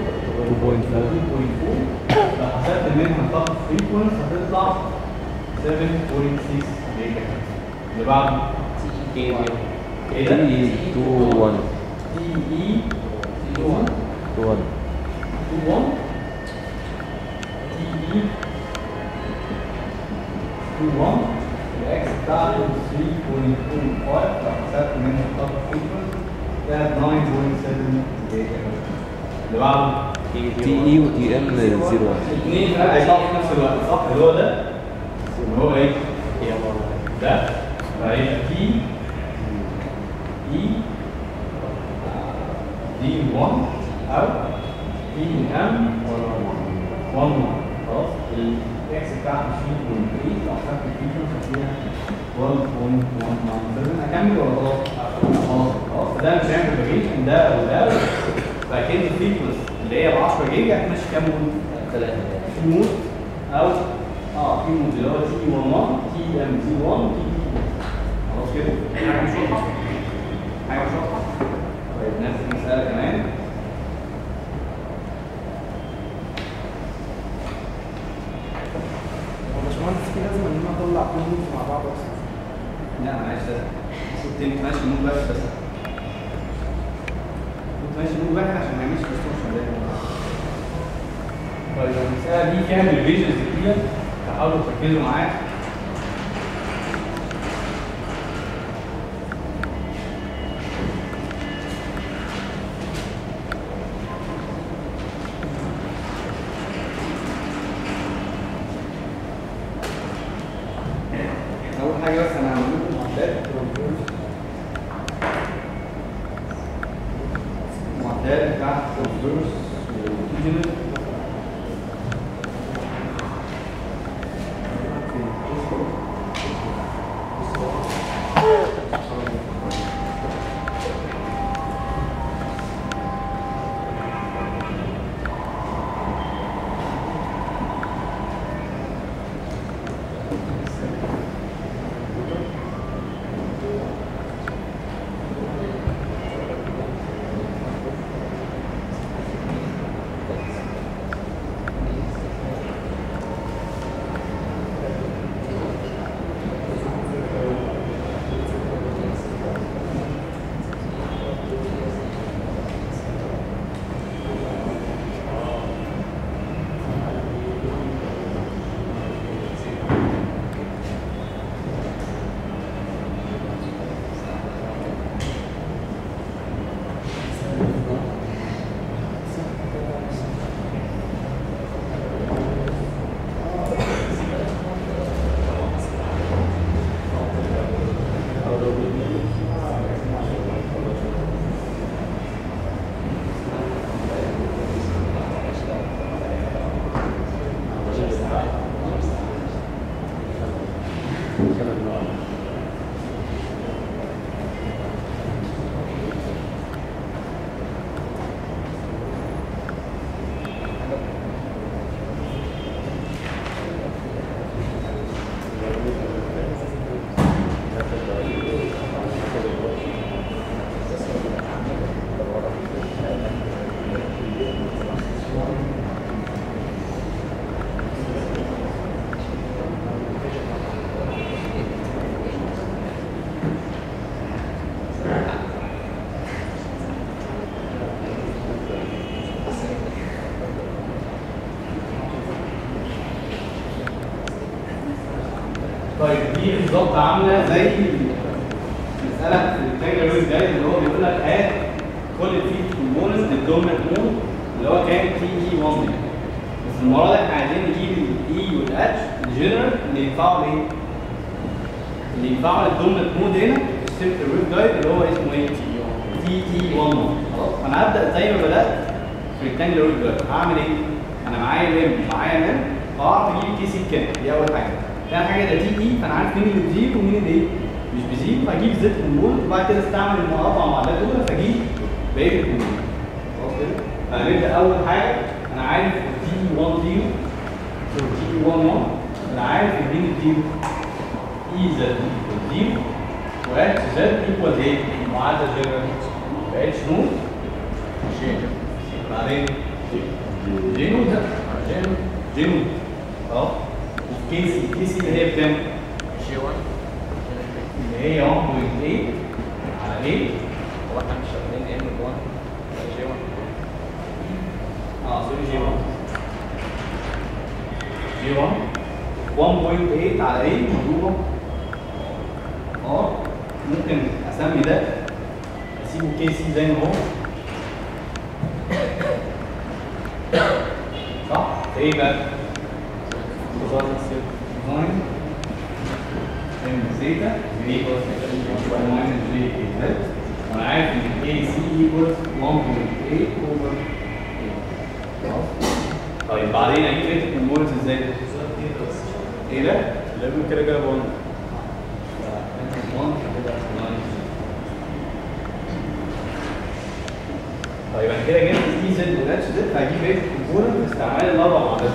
2.4 لو حسبت منها الطاقه فريكونس هتطلع 7.6 جيجا اللي بعده ايه دي ايه تي ده؟ 2 1 تي اي 21 2 1 21 تي اي 21 الاكس بتاعته 3.25 لو حسبت منها الطاقه فريكونس ده 9.7 جيجا اللي بعده تي اي وتي ام 0 1 الاثنين هيطلعوا في نفس الوقت صح اللي هو ده اللي هو ايه؟ ده فهيبقى تي اي دي 1 او دي ام 1 1 خلاص الاكس بتاعته 3.8 لو حسبت الفيتشرز هتلاقيها 12.197 اكمل ولا خلاص؟ خلاص خلاص ده مش هيعمل فاريشن ده وده فاكن الفيتشرز اللي هي ب 10 جيجا هتمشي كام مود؟ ثلاثة في مود او اه في مود اللي هو تي 11 تي ام تي 1 تي تي خلاص كده حاجه مش واضحه حاجه مش واضحه طيب نفس المساله كمان هو باشمهندس في لازم ان انا اطلع كل مود مع بعض اصلا لا معلش ده المفروض تمشي ماشي مود واحد بس المفروض ماشي مود واحد عشان ما يعملش ديستورشن ده طيب المساله دي فيها الفيجنز كتير تحاولوا تركزوا معايا اول حاجه بس انا هعمل لكم معادلات معادلات بتاعت ترانسفيرس وتيجنال طيب دي بالظبط عامله زي المساله في التانجر ويز جاي اللي هو بيقول لك هات كل الفيد كومبوننت للدومينت مود اللي هو كان تي اي 1 دي بس المره دي احنا عايزين نجيب الاي والاتش الجنرال اللي ينفعوا لايه؟ اللي ينفعوا للدومينت مود هنا في السيمبل ويب جايد اللي هو اسمه ايه؟ تي اي 1 خلاص انا هبدا زي ما بدات في الريكتانجل ويب جايد هعمل ايه؟ انا معايا لم معايا لم فاعرف اجيب الكي سي بكام دي اول حاجه تاني حاجه ده تي اي فانا عارف مين اللي بزيرو ومين اللي ايه؟ مش بزيرو فاجيب زد كومبوننت وبعد كده استعمل المقاطعه مع ده دول فاجيب بقيه الكومبوننت خلاص كده؟ فهنبدا اول حاجه انا عارف تي 1 0 تي 1 1 انا عارف ان مين الزيرو اي زد ايكوال 0 واتش زد ايكوال ايه؟ معادله جنرال اتش نوت شيء بعدين جينو ده جينو جينو اه وفي كيسي كيسي اللي هي بكام؟ جي 1 اللي هي 1.8 على ايه؟ هو احنا مش شغالين ام 1 جي 1 اه سوري جي 1 جي 1 1.8 على ايه مضروبه اه ممكن اسمي ده اسيبه كي سي زي ما هو صح؟ في ايه بقى؟ كوزات ساين ام زيتا ايكوال ماينس جي كي زد وانا عارف ان كي سي ايكوال 1.8 اوفر خلاص طيب بعدين اجيب ريت الكومبوننتس ازاي؟ ايه ده؟ لازم كده جاب 1 طيب انا كده جبت اي زد والاتش زد فهجيب ريت الكومبوننت باستعمال الاربع معادلات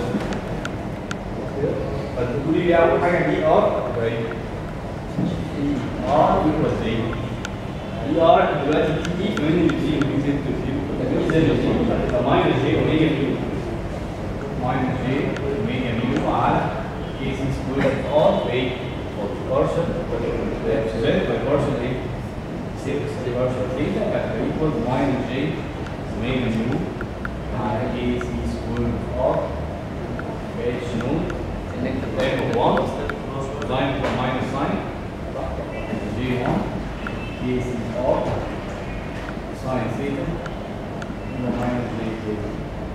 فانتوا تقولوا لي اول حاجه دي ار تبقى ايه؟ اي ار ايكوال ايه؟ اي ار احنا دلوقتي تي اي كمان بزيرو اي زد بزيرو اي زد بزيرو هتبقى ماينس جي اوميجا ميو ماينس جي اوميجا ميو على كي سي سكوير ار بايه؟ بارشل زد باي بارشل ايه؟ 6 دي بارشل ثيتا هتبقى ايكوال ماينس جي اوميجا ميو على كي سي سكوير ار اتش نوت Table 1 sine for minus sine G1 is R sine theta and minus J theta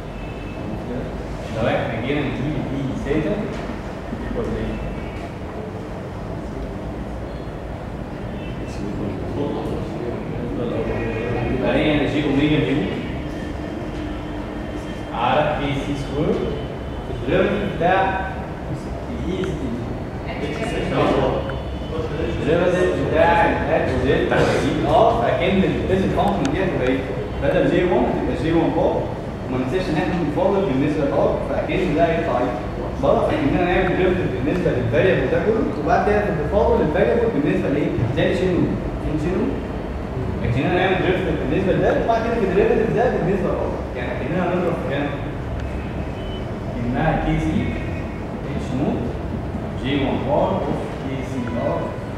لو احنا جينا نجيب دي ثيتا equal ايه؟ يبقى هي جي اوميجا ميو على كي سي سكوير الديريفيتيف بتاع الديريفيتيف بتاع الاتش زد بتاع الجي اه فاكن البيزك فانكشن دي هتبقى ايه؟ بدل جي 1 تبقى جي 1 بار وما ننساش ان احنا بنفاضل بالنسبه للار فاكن ده هيطلع ايه؟ بره فاكننا نعمل ديريفيتيف بالنسبه للفاريبل ده كله وبعد كده بنفاضل الفاريبل بالنسبه لايه؟ زي شنو؟ شنو؟ لكننا نعمل ديريفيتيف بالنسبه لده وبعد كده الديريفيتيف ده بالنسبه للار يعني اكننا هنضرب في كام؟ انها كي سي اتش نوت جي 1 بار اوف كي سي ار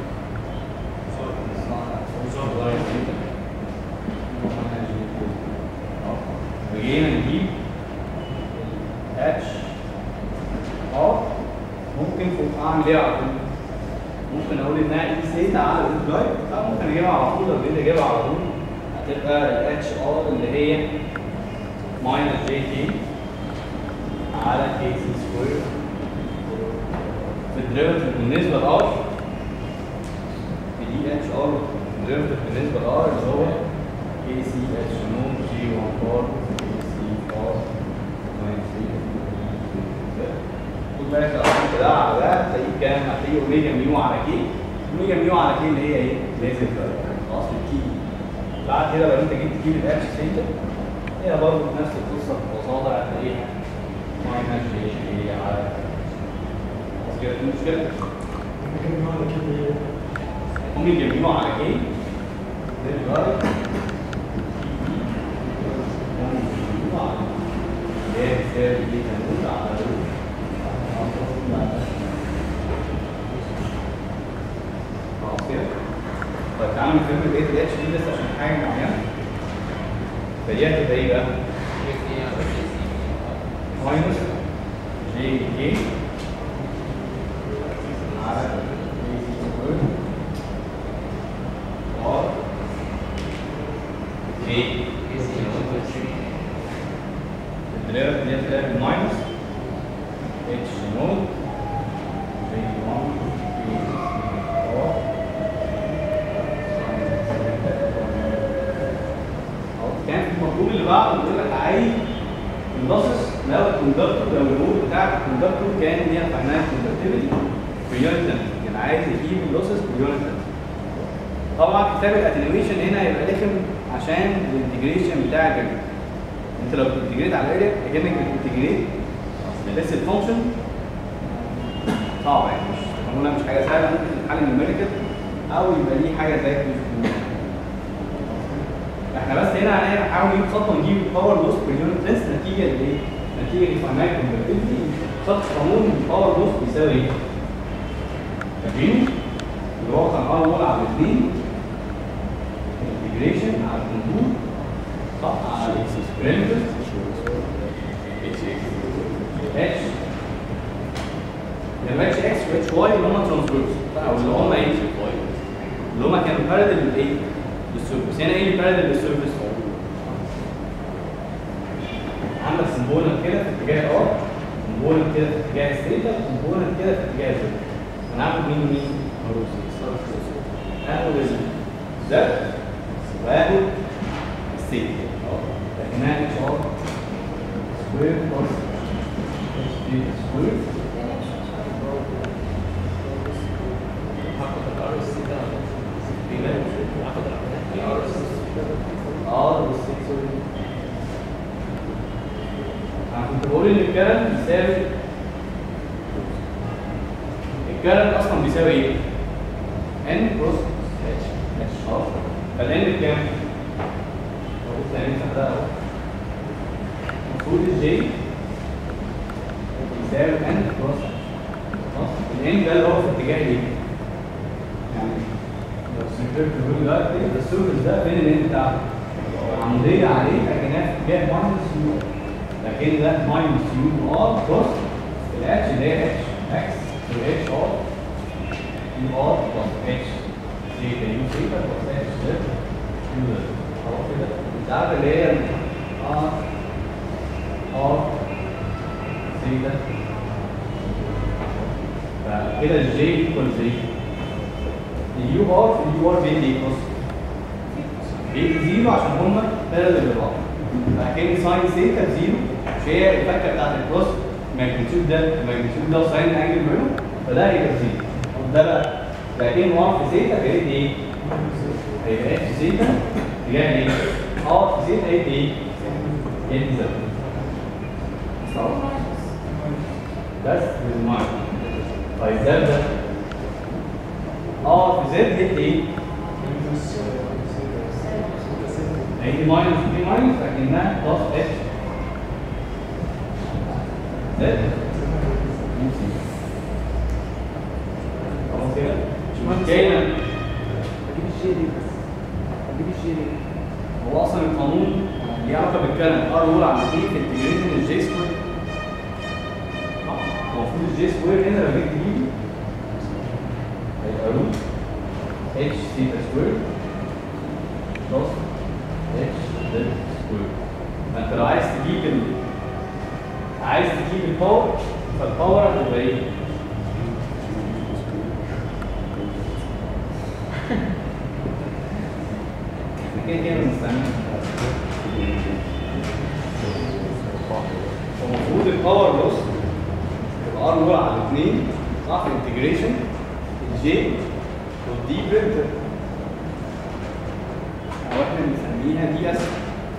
وجينا نجيب اتش ار ممكن فوق اعمل ايه على طول؟ ممكن اقول انها اي سيتا على الروت جايد لا ممكن اجيبها على طول لو جيت اجيبها على طول هتبقى الاتش ار اللي هي ماينس جي تي على كي سي سكوير في الديريفيتيف بالنسبه لار في دي اتش ار الديريفيتيف بالنسبه لار اللي هو كي سي اتش نون جي 1 بار كي سي ار ماينس خد بالك لو عملت ده على ده هتلاقيه كام؟ هتلاقيه اوميجا ميو على كي اوميجا ميو على كي اللي هي ايه؟ لازم خلاص الكي بعد كده لو انت جيت تجيب الاتش ثيتا هي برضه نفس القصه ببساطه هتلاقيها ماينس جي جي على خلاص كده في مشكله؟ اوميجا ميو على كي ده الجاي اوميجا ميو على اللي هي بتساوي بيتا نوت على روت خلاص كده؟ طيب تعالوا نكمل بقيه الاتش دي بس عشان حاجه معينه فدي هتبقى ايه بقى؟ ماينس جي كي على البولاريتي اللي هي بتلاقي بالماينس اتش نود في 1 في ار كان في المطلوب اللي بعده بيقول لك عايز اللوسس لو الكوندكتور لو الوول بتاع الكوندكتور كان ليها فاينانس كوندكتيفيتي في يونت لينث كان عايز يجيب اللوسس بيونت لينث طبعا كتاب الاتنيويشن هنا هيبقى رخم عشان الانتجريشن بتاع الاريا انت لو بتنتجريت على الاريا اكنك بتنتجريت بس الفانكشن صعبه يعني مش معموله مش حاجه سهله ممكن تتحل نيوميريكال او يبقى ليه حاجه زي كده احنا بس هنا هنحاول نجيب خطوه نجيب الباور لوس بير يونت لينس نتيجه لايه؟ نتيجه لفاينايت كونفرتيفيتي خط قانون الباور لوس بيساوي ايه؟ فاكرين؟ اللي هو كان ار وول على الاثنين انتجريشن على الكونتور صح على بريمتر اتش لما اتش اكس واتش واي اللي هم ترانسفيرس او اللي هم ايه؟ اللي هم كانوا بارلل للايه؟ للسيرفس هنا ايه اللي بارلل للسيرفس؟ عندك سمبولة كده في اتجاه ار سمبولة كده في اتجاه الثيتا سمبولة كده في اتجاه الزد هناخد مين ومين؟ هاخد الزد وهاخد الثيتا لكنها اتش ار سكوير بلس اتش ثيتا سكوير ار والسكس انا كنت بقول ان الكرنت بيساوي الكرنت اصلا بيساوي ايه؟ ان كروس اتش اتش اه فالان بكام؟ بص هنمسح ده اهو المفروض الجي بيساوي ان كروس خلاص الان ده اللي هو في اتجاه ايه؟ يعني لو سنترت بيقول دلوقتي ده السيرفس ده فين الان بتاعته؟ عمودية عليه لكنها في اتجاه ماينس يو لكن ده ماينس يو ار بلس الاتش اللي هي اتش اكس والاتش ار يو ار بلس اتش زيتا يو زيتا بلس اتش زد يو زد خلاص كده انت عارف اللي هي ار ار زيتا فكده الجي ايكوال زي اليو ار في اليو ار بين ايه بص بين زيرو عشان هما ثلاثة لبعض فكان ساين سيتا بزيرو مش هي الفكه بتاعت الكروس ماجنتيود ده الماجنتيود ده وساين انجل بينهم فده هيبقى زيرو طب ده بقى لكن 1 في زيتا كانت ايه؟ هيبقى اتش زيتا تجاه ايه؟ ار في زيتا هيبقى ايه؟ هيبقى زيتا بس بالمعنى طيب ده ده ار في زد هيبقى ايه؟ هيجي ماينس ودي ماينس لكنها بلس اتش زد خلاص كده؟ جاينا اجيب الشيء دي بس اجيب الشيء دي هو اصلا القانون ليه علاقه بالكلام ار اول على دي في انتجريشن الجي سكوير صح؟ هو المفروض الجي سكوير هنا لو جيت تجيبه هيبقى روت اتش ثيتا سكوير بلس اتش زد سكوير فانت لو عايز تجيب ال عايز تجيب الباور فالباور هتبقى ايه؟ احنا كده كده بنستعمل المفروض الباور لوس تبقى ار الاولى على الاثنين صح في الانتجريشن الجي والدي برينتر او احنا بنسميها دي اس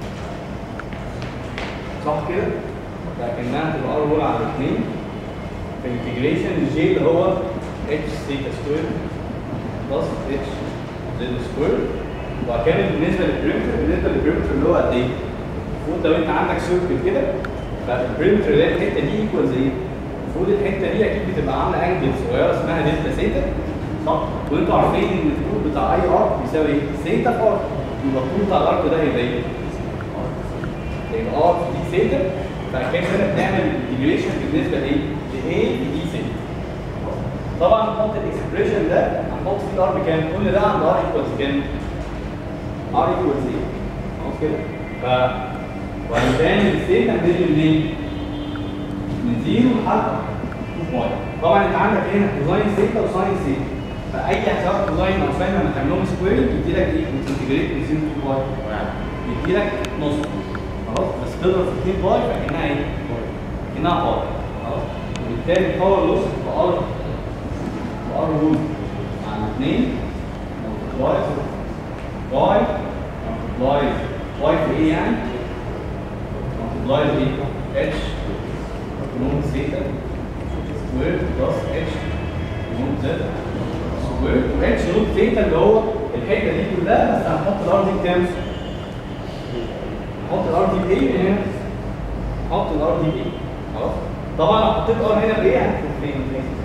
صح كده؟ لكنها تبقى ار الاولى على الاثنين في الانتجريشن الجي اللي هو اتش ثيتا سكوير بلس اتش زد سكوير وكانت بالنسبه للبريمتر بالنسبه للبريمتر اللي هو قد ايه؟ المفروض لو انت عندك سيركل كده فالبريمتر اللي هي الحته دي ايكوالز ايه؟ المفروض الحته دي اكيد بتبقى عامله انجل صغيره اسمها دلتا سيتا صح؟ وانتوا عارفين ان الطول بتاع اي ارك بيساوي ايه؟ سيتا في ارك يبقى الطول بتاع الارك ده هيبقى ايه؟ يبقى ارك دي سيتا فكان هنا بنعمل انتجريشن بالنسبه لايه؟ ل A دي سيتا طبعا نحط الاكسبريشن ده هنحط فيه الار بكام؟ كل ده عند ار ايكوالز كام؟ ار ايكوالز ايه؟ خلاص كده ف وهنتعمل الستيت هنبتدي منين؟ من زيرو لحد 2 باي طبعا انت عندك هنا كوزاين ثيتا وساين ثيتا فاي حساب كوزاين او ساين لما تعملهم سكوير يدي لك ايه؟ وتنتجريت من زيرو تو باي يدي لك نص خلاص بس تضرب في 2 باي فكانها ايه؟ كانها باي خلاص وبالتالي الباور لوس تبقى ار ار روت على 2 ملتبلايز باي ملتبلايز باي في ايه يعني؟ ملتبلايز ايه؟ اتش نون ثيتا سكوير بلس اتش نون زد سكوير واتش نون ثيتا اللي هو الحته دي كلها بس هنحط الار دي بكام؟ نحط الار دي بايه هنا؟ نحط الار دي بايه؟ خلاص؟ طبعا لو حطيت ار هنا بايه هتكون فين؟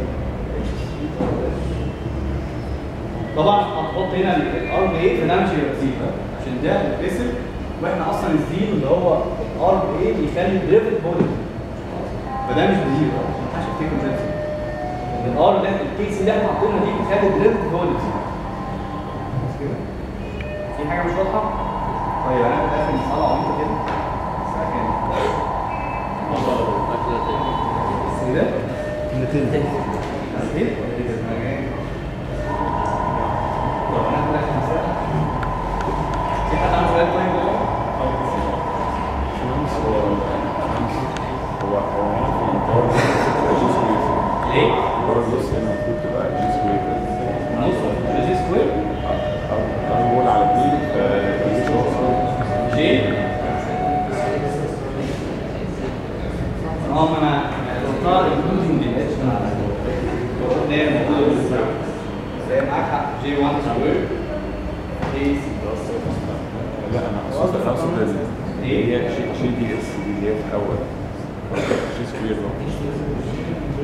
طبعا هتحط هنا الار بايه فده مش هيبقى زيرو عشان ده الريسل واحنا اصلا الزيرو اللي هو الار بايه بيخلي الدريفت بوزيتيف فده مش بزيرو ما ينفعش افتكر ده بزيرو. الار اللي احنا الكيس اللي احنا حاطينها دي بتخلي الدريفت بوزيتيف بس كده في حاجه مش واضحه؟ طيب انا في الاخر مساله عبيطه كده الساعه كام؟ كده؟ كلمتين أكيد؟ طب انا في الاخر مساله في حد عنده سؤال طيب ولا لا؟ هو هو هنا في الدور جي سكوير ليه؟ الدور النص هنا المفروض تبقى جي سكوير نص جي سكوير أو بقول على اتنين جي سكوير جي اه ما انا قلتها انكلودنج الاتش ده المفروض زي معاك حق جي 1 سكوير اي سي بلس لا انا اقصد انا اقصد ال- اللي هي جي جي دي اس دي اللي هي في الاول جي سكوير بقى.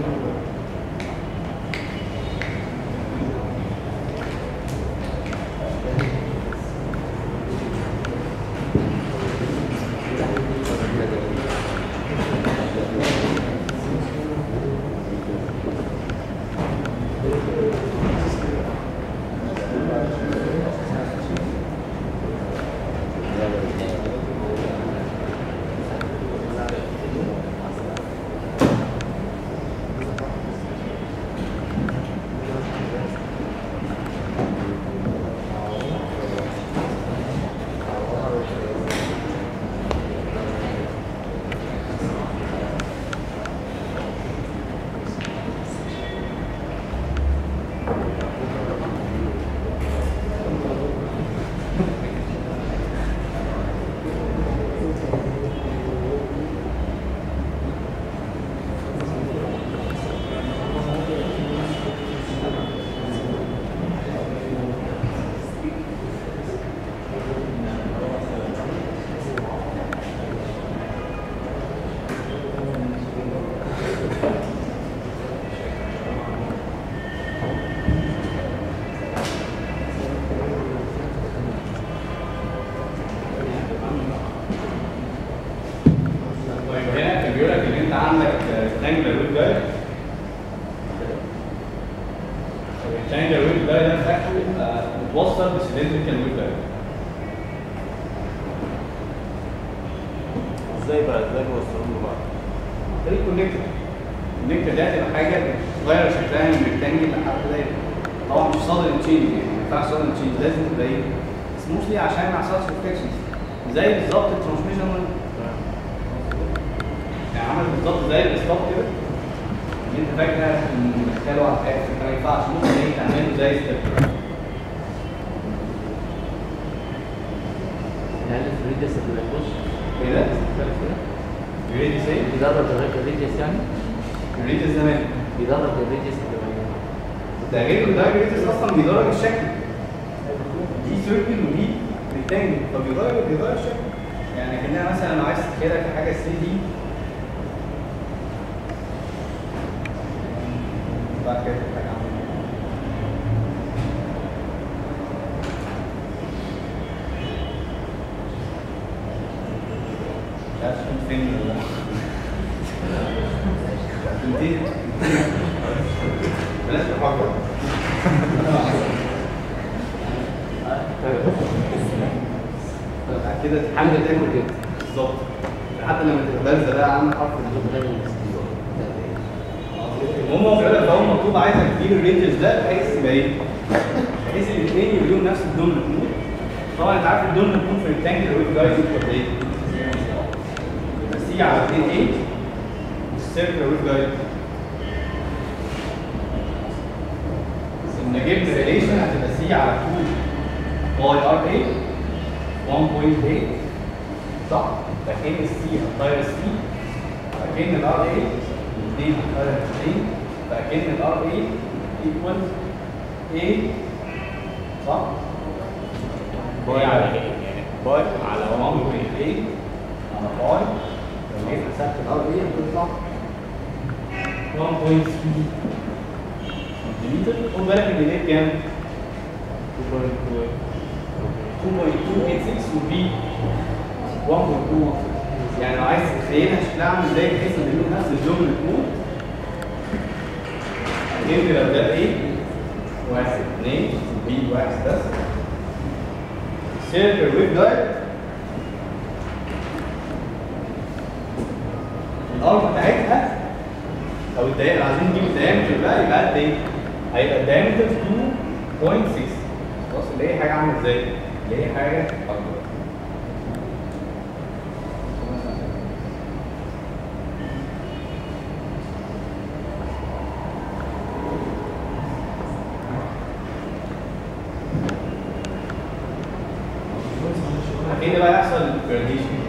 طيب هنا كان بيقول لك ان انت عندك ريكتانجلر ويب جايد الريكتانجلر ويب جايد ده بتاعته يبقى متوصل بسلندريكال ويب جايد ازاي بقى ازاي بيوصلوا له بقى؟ طريق كونكتور الكونكتور ده هتبقى حاجه بتغير شكلها من ريكتانجل لحد دايره طبعا مش صادر تشينج يعني ما ينفعش صادر تشينج لازم تبقى ايه سموثلي عشان ما يحصلش ريفلكشنز زي بالظبط الترانسميشن يعني عمل بالظبط زي الاسطاب كده اللي انت فاكرها مدخله على حاجه ما ينفعش ممكن ايه تعمله زي ستيب يعني الريديوس اللي بيخش ايه ده؟ جريدي سي بيدرب الريديوس يعني جريدي زمان بيدرب الريديوس اللي بيخش ده غير ان ده جريدي اصلا بيدرج الشكل دي سيركل ودي ريكتانجل فبيغير بيغير الشكل يعني كانها مثلا لو عايز تتخيلها كحاجه 3 دي بعد كده تبقى حاجه عامله مش عارف كنت فين ولا انتهي بلاش تحرك بعد كده حاجه تعمل كده بالظبط حتى لما تبقى بارزه ده عامل حرف ده الاستيوا المهم هو بيقول لك لو مطلوب عايزك تجيب الرينجز ده بحيث يبقى ايه؟ بحيث الاثنين يبقوا لهم نفس الدومنت مود طبعا انت عارف الدومنت مود في الريكتانجل ويف جايز يبقى ايه؟ يبقى سي على 2 8 والسيركل ويف جايد ان جبنا ريليشن هتبقى سي على 2 باي ار 8 1.8 صح؟ فكان السي هتطير السي فكان الار 8 2 هتطير 2 فكان الار 8 ايكوال A صح؟ باي على باي على 1.8 على باي لو جيت حسبت الار 8 هتطلع 1.3 سنتيمتر خد بالك ان دي كام؟ 2.286 وبي 1.2 يعني لو عايز تتخيلها شكلها عامل ازاي بحيث ان لهم نفس الجمله تكون هتجيب لو ده ايه؟ واحد اثنين بي واحد بس سيركل ويف جايد الارم بتاعتها او الدايمتر عايزين نجيب الدايمتر بقى يبقى قد ايه؟ هيبقى الدايمتر 2.6 خلاص اللي هي حاجه عامله ازاي؟ اللي هي حاجه اكبر كده بقى يحصل الجراديشن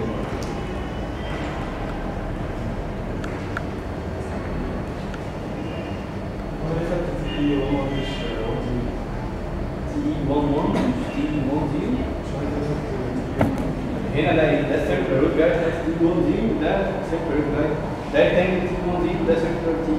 هنا ده ايه؟ ده سيركل روت جايد ده تي 1 0 وده سيركل روت جايد ده التاني تي 1 0 وده سيركل تي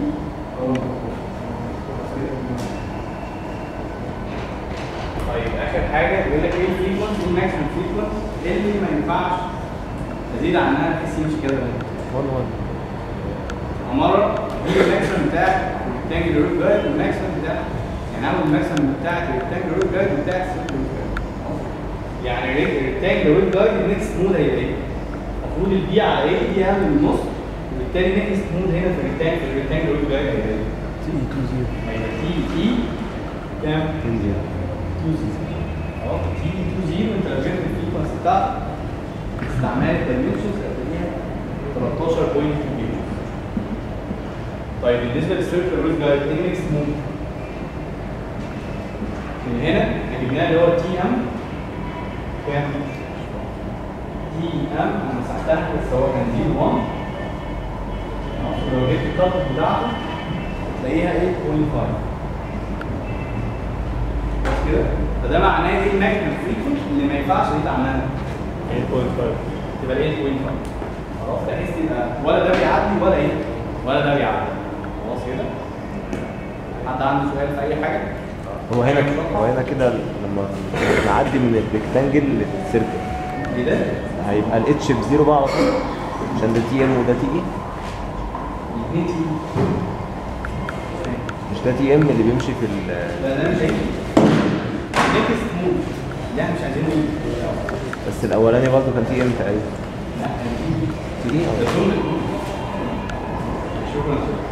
طيب اخر حاجه بيقول لك ايه الفريكونس الماكسيمم فريكونس اللي ما ينفعش ازيد عنها بحيث يمشي كده 1 1 عمارة دي الماكسيمم بتاع الريكتانجل روت جايد والماكسيمم بتاع يعني اعمل الماكسيمم بتاعت الريكتانجل روت جايد وبتاعت السيركل روت جايد يعني الريكتانجل روت جايد النكست مود هيبقى ايه؟ المفروض البي على ايه دي اهم من النص وبالتالي نكست مود هنا في الريكتانجل في الريكتانجل روت جايد هيبقى ايه؟ تي 2 0 هيبقى تي تي كام؟ 2 0 2 0 اهو تي 2 0 انت لو جبت الفريكونسي بتاعتك استعمال الدايمنشنز هتلاقيها 13.2 كيلو طيب بالنسبه للسيركل روت جايد ايه النكست مود؟ من هنا احنا جبناه اللي هو تي ام كام؟ تي ام انا مسحتها بس هو كان دي 1 لو جبت الكات بتاعته تلاقيها 8.5 بس كده فده معناه ايه الماكسيمم فريكونسي اللي ما ينفعش يطلع عنها 8.5 تبقى 8.5 خلاص بحيث يبقى ولا ده بيعدي ولا ايه ولا ده بيعدي خلاص كده حد عنده سؤال في اي حاجه هو هنا هو هنا كده لما نعدي من الريكتانجل للسيركل ايه ده هيبقى الاتش بزيرو بقى على طول عشان ده تي ام وده تي اي الاثنين تي مش ده تي ام اللي بيمشي في ال لا ده مش هيجي نيكست مود لا مش عايزين نقول بس الاولاني برضه كان تي ام تقريبا لا تي اي ده شغل شكرا